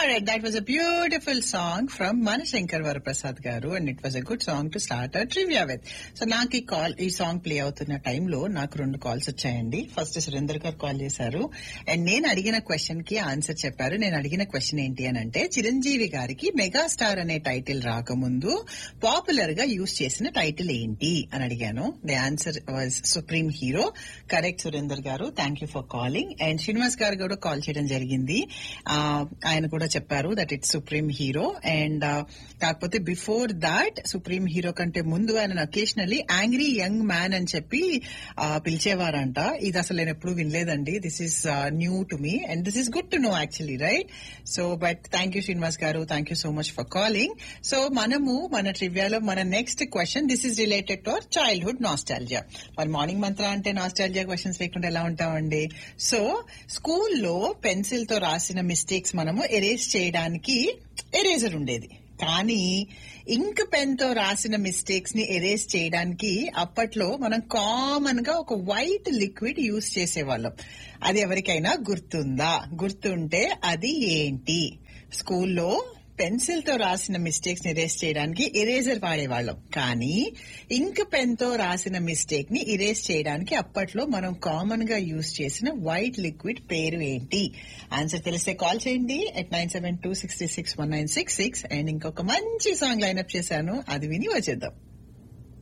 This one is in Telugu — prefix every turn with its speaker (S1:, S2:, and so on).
S1: Alright, that was a beautiful song from Manashankar Varaprasad garu and it was a good song to start our trivia with. So నాకు ఈ కాల్ ఈ సాంగ్ ప్లే అవుతున్న టైంలో నాకు రెండు కాల్స్ వచ్చాయండి ఫస్ట్ సురేందర్ గారు కాల్ చేశారు అండ్ నేను అడిగిన క్వశ్చన్ కి ఆన్సర్ చెప్పారు నేను అడిగిన క్వశ్చన్ ఏంటి అని అంటే చిరంజీవి గారికి మెగాస్టార్ అనే టైటిల్ రాకముందు పాపులర్ గా యూజ్ చేసిన టైటిల్ ఏంటి అని అడిగాను the answer was supreme hero correct Surender garu thank you for calling and Srinivas garu కూడా కాల్ చేయడం జరిగింది ఆ, ఆయన కూడా చెప్పారు that it's supreme hero and కాకపోతే బిఫోర్ దాట్ సుప్రీం హీరో కంటే ముందు ఆయన అకేషనల్లీ యాంగ్రీ యంగ్ మ్యాన్ అని చెప్పి ఆ, పిలిచేవారంట ఇది అసలు నేను ఎప్పుడు వినలేదండి this is new to me and this is good to know actually right so but thank you Srinivas garu thank you so much for calling so మనము మన ట్రివ్యాలో మన next question this is related to our childhood nostalgia మరి మార్నింగ్ మంత్ర అంటే నాస్టాలజియా క్వశ్చన్స్ లేకుండా ఎలా ఉంటామండి సో స్కూల్లో పెన్సిల్ తో రాసిన మిస్టేక్స్ మనము ఎరేజ్ చేయడానికి ఎరేజర్ ఉండేది కానీ ఇంక్ పెన్ తో రాసిన మిస్టేక్స్ ని ఎరేజ్ చేయడానికి అప్పట్లో మనం కామన్ గా ఒక వైట్ లిక్విడ్ యూజ్ చేసేవాళ్ళం అది ఎవరికైనా గుర్తుందా గుర్తుంటే అది ఏంటి స్కూల్లో పెన్సిల్ తో రాసిన మిస్టేక్స్ ని ఎరేజ్ చేయడానికి ఎరేజర్ వాడేవాళ్ళం కానీ ఇంక్ పెన్ తో రాసిన మిస్టేక్ ని ఇరేజ్ చేయడానికి అప్పట్లో మనం కామన్ గా యూజ్ చేసిన వైట్ లిక్విడ్ పేరు ఏంటి ఆన్సర్ తెలిస్తే కాల్ చేయండి at nine seven two sixty six one nine six six and ఇంకొక మంచి సాంగ్ లైన్అప్ చేశాను అది విని వచ్చేద్దాం